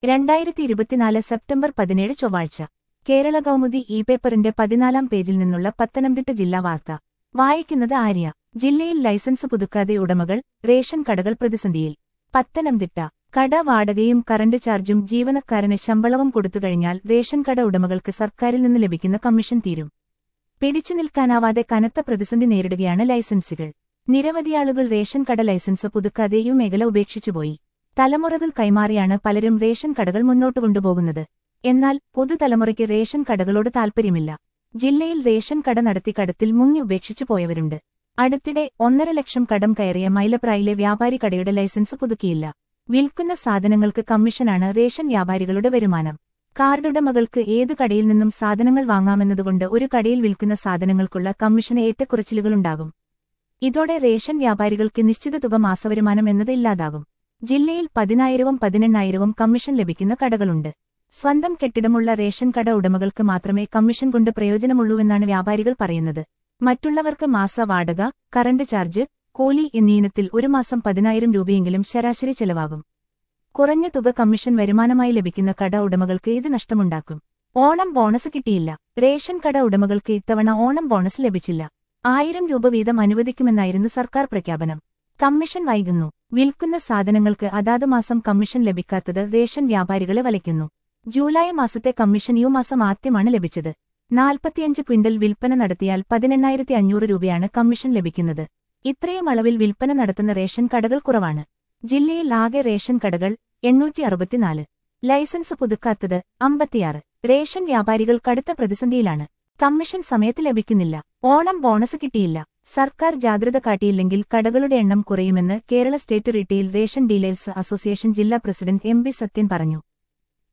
രണ്ടായിരത്തി ഇരുപത്തിനാല് സെപ്റ്റംബർ പതിനേഴ് ചൊവ്വാഴ്ച കേരള കൗമുദി ഇ പേപ്പറിന്റെ പതിനാലാം പേജിൽ നിന്നുള്ള പത്തനംതിട്ട ജില്ലാ വാർത്ത വായിക്കുന്നത് ആര്യ ജില്ലയിൽ ലൈസൻസ് പുതുക്കാതെ ഉടമകൾ റേഷൻ കടകൾ പ്രതിസന്ധിയിൽ പത്തനംതിട്ട കട വാടകയും കറന്റ് ചാർജും ജീവനക്കാരന് ശമ്പളവും കൊടുത്തുകഴിഞ്ഞാൽ റേഷൻ കട ഉടമകൾക്ക് സർക്കാരിൽ നിന്ന് ലഭിക്കുന്ന കമ്മീഷൻ തീരും പിടിച്ചു നിൽക്കാനാവാതെ കനത്ത പ്രതിസന്ധി നേരിടുകയാണ് ലൈസൻസുകൾ നിരവധിയാളുകൾ റേഷൻ കട ലൈസൻസ് പുതുക്കാതെ ഈ മേഖല ഉപേക്ഷിച്ചുപോയി തലമുറകൾ കൈമാറിയാണ് പലരും റേഷൻ കടകൾ മുന്നോട്ട് കൊണ്ടുപോകുന്നത് എന്നാൽ പുതുതലമുറയ്ക്ക് റേഷൻ കടകളോട് താൽപ്പര്യമില്ല ജില്ലയിൽ റേഷൻ കട നടത്തി കടത്തിൽ മുങ്ങി ഉപേക്ഷിച്ചു പോയവരുണ്ട് അടുത്തിടെ ഒന്നര ലക്ഷം കടം കയറിയ മൈലപ്രായിലെ വ്യാപാരി കടയുടെ ലൈസൻസ് പുതുക്കിയില്ല വിൽക്കുന്ന സാധനങ്ങൾക്ക് കമ്മീഷനാണ് റേഷൻ വ്യാപാരികളുടെ വരുമാനം കാർഡുടമകൾക്ക് ഏതു കടയിൽ നിന്നും സാധനങ്ങൾ വാങ്ങാമെന്നതുകൊണ്ട് ഒരു കടയിൽ വിൽക്കുന്ന സാധനങ്ങൾക്കുള്ള കമ്മീഷന് ഏറ്റക്കുറച്ചിലുകളുണ്ടാകും ഇതോടെ റേഷൻ വ്യാപാരികൾക്ക് നിശ്ചിത തുക മാസവരുമാനം എന്നത് ഇല്ലാതാകും ജില്ലയിൽ പതിനായിരവും പതിനെണ്ണായിരവും കമ്മീഷൻ ലഭിക്കുന്ന കടകളുണ്ട് സ്വന്തം കെട്ടിടമുള്ള റേഷൻ കട ഉടമകൾക്ക് മാത്രമേ കമ്മീഷൻ കൊണ്ട് പ്രയോജനമുള്ളൂവെന്നാണ് വ്യാപാരികൾ പറയുന്നത് മറ്റുള്ളവർക്ക് മാസ വാടക കറന്റ് ചാർജ് കൂലി എന്നീനത്തിൽ ഒരു മാസം പതിനായിരം രൂപയെങ്കിലും ശരാശരി ചെലവാകും കുറഞ്ഞ തുക കമ്മീഷൻ വരുമാനമായി ലഭിക്കുന്ന കട ഉടമകൾക്ക് ഇത് നഷ്ടമുണ്ടാക്കും ഓണം ബോണസ് കിട്ടിയില്ല റേഷൻ കട ഉടമകൾക്ക് ഇത്തവണ ഓണം ബോണസ് ലഭിച്ചില്ല ആയിരം രൂപ വീതം അനുവദിക്കുമെന്നായിരുന്നു സർക്കാർ പ്രഖ്യാപനം കമ്മീഷൻ വൈകുന്നു വിൽക്കുന്ന സാധനങ്ങൾക്ക് അതാത് മാസം കമ്മീഷൻ ലഭിക്കാത്തത് റേഷൻ വ്യാപാരികളെ വലയ്ക്കുന്നു ജൂലൈ മാസത്തെ കമ്മീഷൻ ഈ മാസം ആദ്യമാണ് ലഭിച്ചത് നാൽപ്പത്തിയഞ്ച് ക്വിന്റൽ വിൽപ്പന നടത്തിയാൽ പതിനെണ്ണായിരത്തി അഞ്ഞൂറ് രൂപയാണ് കമ്മീഷൻ ലഭിക്കുന്നത് ഇത്രയും അളവിൽ വിൽപ്പന നടത്തുന്ന റേഷൻ കടകൾ കുറവാണ് ജില്ലയിൽ ആകെ റേഷൻ കടകൾ എണ്ണൂറ്റി അറുപത്തിനാല് ലൈസൻസ് പുതുക്കാത്തത് അമ്പത്തിയാറ് റേഷൻ വ്യാപാരികൾ കടുത്ത പ്രതിസന്ധിയിലാണ് കമ്മീഷൻ സമയത്ത് ലഭിക്കുന്നില്ല ഓണം ബോണസ് കിട്ടിയില്ല സർക്കാർ ജാഗ്രത കാട്ടിയില്ലെങ്കിൽ കടകളുടെ എണ്ണം കുറയുമെന്ന് Kerala state retail ration dealers association ജില്ലാ പ്രസിഡന്റ് എം ബി സത്യൻ പറഞ്ഞു